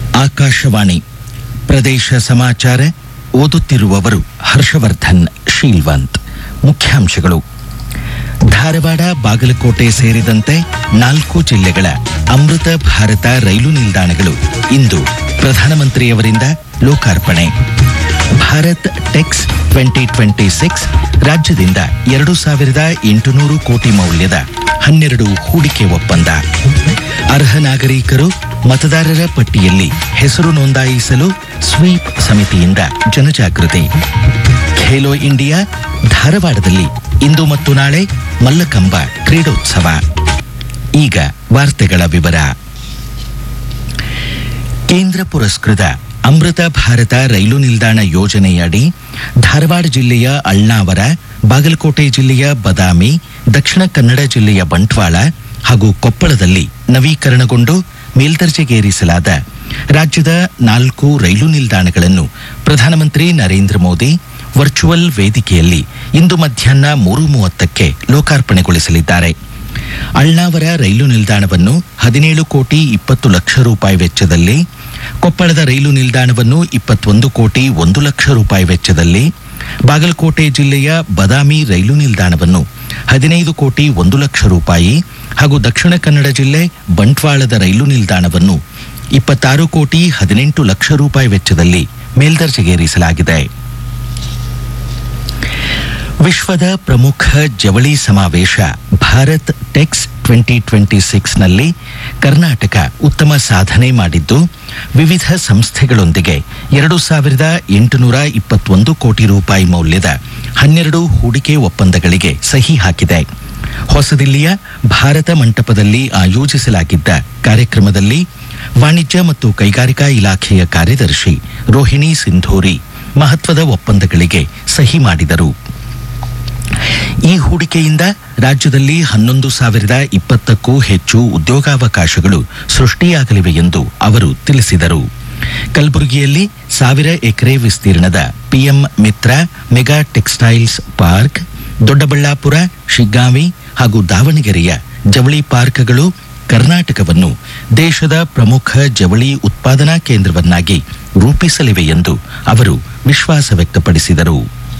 ಆಕಾಶವಾಣಿ ಪ್ರದೇಶ ಸಮಾಚಾರ ಓದುತ್ತಿರುವವರು ಹರ್ಷವರ್ಧನ್ ಶೀಲ್ವಂತ್ ಮುಖ್ಯಾಂಶಗಳು ಧಾರವಾಡ ಬಾಗಲಕೋಟೆ ಸೇರಿದಂತೆ ನಾಲ್ಕು ಜಿಲ್ಲೆಗಳ ಅಮೃತ ಭಾರತ ರೈಲು ನಿಲ್ದಾಣಗಳು ಇಂದು ಪ್ರಧಾನಮಂತ್ರಿಯವರಿಂದ ಲೋಕಾರ್ಪಣೆ Bharat tex twenty twenty six ರಾಜ್ಯದಿಂದ ಎರಡು ಸಾವಿರದ ಎಂಟುನೂರು ಕೋಟಿ ಮೌಲ್ಯದ ಹನ್ನೆರಡು ಹೂಡಿಕೆ ಒಪ್ಪಂದ ಅರ್ಹ ನಾಗರಿಕರು ಮತದಾರರ ಪಟ್ಟಿಯಲ್ಲಿ ಹೆಸರು ನೋಂದಾಯಿಸಲು ಸ್ವೀಪ್ ಸಮಿತಿಯಿಂದ ಜನಜಾಗೃತಿ ಖೇಲೋ ಇಂಡಿಯಾ ಧಾರವಾಡದಲ್ಲಿ ಇಂದು ಮತ್ತು ನಾಳೆ ಮಲ್ಲಕಂಬ ಕ್ರೀಡೋತ್ಸವ ಈಗ ವಾರ್ತೆಗಳ ವಿವರ ಕೇಂದ್ರ ಪುರಸ್ಕೃತ ಅಮೃತ ಭಾರತ ರೈಲು ನಿಲ್ದಾಣ ಯೋಜನೆಯಡಿ ಧಾರವಾಡ ಜಿಲ್ಲೆಯ ಅಳ್ನಾವರ ಬಾಗಲಕೋಟೆ ಜಿಲ್ಲೆಯ ಬದಾಮಿ ದಕ್ಷಿಣ ಕನ್ನಡ ಜಿಲ್ಲೆಯ ಬಂಟ್ವಾಳ ಹಾಗೂ ಕೊಪ್ಪಳದಲ್ಲಿ ನವೀಕರಣಗೊಂಡು ಮೇಲ್ದರ್ಜೆಗೇರಿಸಲಾದ ರಾಜ್ಯದ ನಾಲ್ಕು ರೈಲು ನಿಲ್ದಾಣಗಳನ್ನು ಪ್ರಧಾನಮಂತ್ರಿ ನರೇಂದ್ರ ಮೋದಿ ವರ್ಚುವಲ್ ವೇದಿಕೆಯಲ್ಲಿ ಇಂದು ಮಧ್ಯಾಹ್ನ ಮೂರು ಮೂವತ್ತಕ್ಕೆ ಲೋಕಾರ್ಪಣೆಗೊಳಿಸಲಿದ್ದಾರೆ ಅಳ್ನಾವರ ರೈಲು ನಿಲ್ದಾಣವನ್ನು ಹದಿನೇಳು ಕೋಟಿ ಇಪ್ಪತ್ತು ಲಕ್ಷ ರೂಪಾಯಿ ವೆಚ್ಚದಲ್ಲಿ ಕೊಪ್ಪಳದ ರೈಲು ನಿಲ್ದಾಣವನ್ನು ಇಪ್ಪತ್ತೊಂದು ಕೋಟಿ ಒಂದು ಲಕ್ಷ ರೂಪಾಯಿ ವೆಚ್ಚದಲ್ಲಿ ಬಾಗಲಕೋಟೆ ಜಿಲ್ಲೆಯ ಬದಾಮಿ ರೈಲು ನಿಲ್ದಾಣವನ್ನು ಹದಿನೈದು ಕೋಟಿ ಒಂದು ಲಕ್ಷ ರೂಪಾಯಿ ಹಾಗೂ ದಕ್ಷಿಣ ಕನ್ನಡ ಜಿಲ್ಲೆ ಬಂಟ್ವಾಳದ ರೈಲು ನಿಲ್ದಾಣವನ್ನು ಇಪ್ಪತ್ತಾರು ಕೋಟಿ ಹದಿನೆಂಟು ಲಕ್ಷ ರೂಪಾಯಿ ವೆಚ್ಚದಲ್ಲಿ ಮೇಲ್ದರ್ಜೆಗೇರಿಸಲಾಗಿದೆ ವಿಶ್ವದ ಪ್ರಮುಖ ಜವಳಿ ಸಮಾವೇಶ ಭಾರತ್ ಟೆಕ್ಸ್ ಟ್ವೆಂಟಿ ಟ್ವೆಂಟಿ ಸಿಕ್ಸ್ನಲ್ಲಿ ಕರ್ನಾಟಕ ಉತ್ತಮ ಸಾಧನೆ ಮಾಡಿದ್ದು ವಿವಿಧ ಸಂಸ್ಥೆಗಳೊಂದಿಗೆ ಎರಡು ಸಾವಿರದ ಎಂಟುನೂರ ಇಪ್ಪತ್ತೊಂದು ಕೋಟಿ ರೂಪಾಯಿ ಮೌಲ್ಯದ ಹನ್ನೆರಡು ಹೂಡಿಕೆ ಒಪ್ಪಂದಗಳಿಗೆ ಸಹಿ ಹಾಕಿದೆ ಹೊಸದಿಲ್ಲಿಯ ಭಾರತ ಮಂಟಪದಲ್ಲಿ ಆಯೋಜಿಸಲಾಗಿದ್ದ ಕಾರ್ಯಕ್ರಮದಲ್ಲಿ ವಾಣಿಜ್ಯ ಮತ್ತು ಕೈಗಾರಿಕಾ ಇಲಾಖೆಯ ಕಾರ್ಯದರ್ಶಿ ರೋಹಿಣಿ ಸಿಂಧೂರಿ ಮಹತ್ವದ ಒಪ್ಪಂದಗಳಿಗೆ ಸಹಿ ಮಾಡಿದರು ಈ ಹೂಡಿಕೆಯಿಂದ ರಾಜ್ಯದಲ್ಲಿ ಹನ್ನೊಂದು ಸಾವಿರದ ಇಪ್ಪತ್ತಕ್ಕೂ ಹೆಚ್ಚು ಉದ್ಯೋಗಾವಕಾಶಗಳು ಸೃಷ್ಟಿಯಾಗಲಿವೆ ಎಂದು ಅವರು ತಿಳಿಸಿದರು ಕಲಬುರಗಿಯಲ್ಲಿ ಸಾವಿರ ಎಕರೆ ವಿಸ್ತೀರ್ಣದ PM Mitra mega textiles park Doddaballapura Shiggaon ಹಾಗೂ ದಾವಣಗೆರೆಯ ಜವಳಿ ಪಾರ್ಕ್ಗಳು ಕರ್ನಾಟಕವನ್ನು ದೇಶದ ಪ್ರಮುಖ ಜವಳಿ ಉತ್ಪಾದನಾ ಕೇಂದ್ರವನ್ನಾಗಿ ರೂಪಿಸಲಿವೆ ಎಂದು ಅವರು ವಿಶ್ವಾಸ ವ್ಯಕ್ತಪಡಿಸಿದರು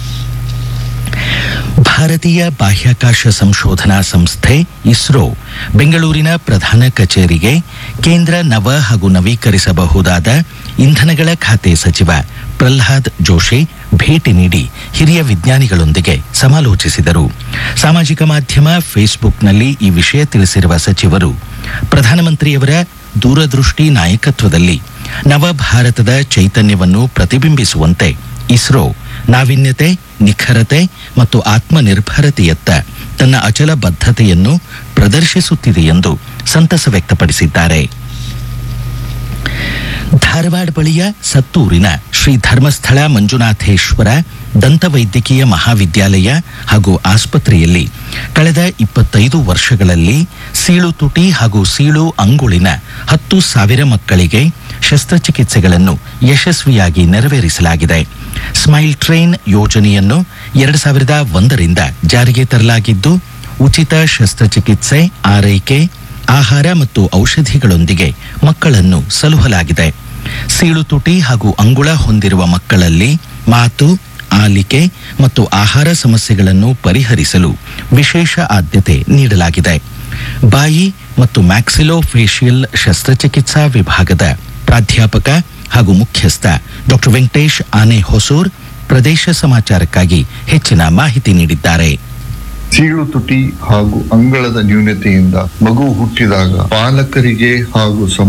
ಭಾರತೀಯ ಬಾಹ್ಯಾಕಾಶ ಸಂಶೋಧನಾ ಸಂಸ್ಥೆ ಇಸ್ರೋ ಬೆಂಗಳೂರಿನ ಪ್ರಧಾನ ಕಚೇರಿಗೆ ಕೇಂದ್ರ ನವ ಹಾಗೂ ನವೀಕರಿಸಬಹುದಾದ ಇಂಧನಗಳ ಖಾತೆ ಸಚಿವ ಪ್ರಹ್ಲಾದ್ ಜೋಶಿ ಭೇಟಿ ನೀಡಿ ಹಿರಿಯ ವಿಜ್ಞಾನಿಗಳೊಂದಿಗೆ ಸಮಾಲೋಚಿಸಿದರು ಸಾಮಾಜಿಕ ಮಾಧ್ಯಮ ಫೇಸ್ಬುಕ್ನಲ್ಲಿ ಈ ವಿಷಯ ತಿಳಿಸಿರುವ ಸಚಿವರು ಪ್ರಧಾನಮಂತ್ರಿಯವರ ದೂರದೃಷ್ಟಿ ನಾಯಕತ್ವದಲ್ಲಿ ನವ ಭಾರತದ ಚೈತನ್ಯವನ್ನು ಪ್ರತಿಬಿಂಬಿಸುವಂತೆ ಇಸ್ರೋ ನಾವೀನ್ಯತೆ ನಿಖರತೆ ಮತ್ತು ಆತ್ಮನಿರ್ಭರತೆಯತ್ತ ತನ್ನ ಅಚಲ ಬದ್ಧತೆಯನ್ನು ಪ್ರದರ್ಶಿಸುತ್ತಿದೆ ಎಂದು ಸಂತಸ ವ್ಯಕ್ತಪಡಿಸಿದ್ದಾರೆ ಧಾರವಾಡ ಬಳಿಯ ಸತ್ತೂರಿನ ಶ್ರೀ ಧರ್ಮಸ್ಥಳ ಮಂಜುನಾಥೇಶ್ವರ ದಂತವೈದ್ಯಕೀಯ ಮಹಾವಿದ್ಯಾಲಯ ಹಾಗೂ ಆಸ್ಪತ್ರೆಯಲ್ಲಿ ಕಳೆದ ಇಪ್ಪತ್ತೈದು ವರ್ಷಗಳಲ್ಲಿ ಸೀಳು ತುಟಿ ಹಾಗೂ ಸೀಳು ಅಂಗುಳಿನ ಹತ್ತು ಸಾವಿರ ಮಕ್ಕಳಿಗೆ ಶಸ್ತ್ರಚಿಕಿತ್ಸೆಗಳನ್ನು ಯಶಸ್ವಿಯಾಗಿ ನೆರವೇರಿಸಲಾಗಿದೆ ಸ್ಮೈಲ್ ಟ್ರೈನ್ ಯೋಜನೆಯನ್ನು ಎರಡು ಸಾವಿರದ ಒಂದರಿಂದ ಜಾರಿಗೆ ತರಲಾಗಿದ್ದು ಉಚಿತ ಶಸ್ತ್ರಚಿಕಿತ್ಸೆ ಆರೈಕೆ ಆಹಾರ ಮತ್ತು ಔಷಧಿಗಳೊಂದಿಗೆ ಮಕ್ಕಳನ್ನು ಸಲುಹಲಾಗಿದೆ ಸೀಳು ತುಟಿ ಹಾಗೂ ಅಂಗುಳ ಹೊಂದಿರುವ ಮಕ್ಕಳಲ್ಲಿ ಮಾತು ಆಲಿಕೆ ಮತ್ತು ಆಹಾರ ಸಮಸ್ಯೆಗಳನ್ನು ಪರಿಹರಿಸಲು ವಿಶೇಷ ಆದ್ಯತೆ ನೀಡಲಾಗಿದೆ ಬಾಯಿ ಮತ್ತು ಮ್ಯಾಕ್ಸಿಲೋಫೇಶಿಯಲ್ ಶಸ್ತ್ರಚಿಕಿತ್ಸಾ ವಿಭಾಗದ ಪ್ರಾಧ್ಯಾಪಕ ಹಾಗೂ ಮುಖ್ಯಸ್ಥ ಡಾಕ್ಟರ್ ವೆಂಕಟೇಶ್ ಆನೆ ಹೊಸೂರ್ ಪ್ರದೇಶ ಸಮಾಚಾರಕ್ಕಾಗಿ ಹೆಚ್ಚಿನ ಮಾಹಿತಿ ನೀಡಿದ್ದಾರೆ ಸೀಳು ತುಟಿ ಹಾಗೂ ಅಂಗಳದ ನ್ಯೂನತೆಯಿಂದ ಮಗು ಹುಟ್ಟಿದಾಗ ಪಾಲಕರಿಗೆ ಹಾಗೂ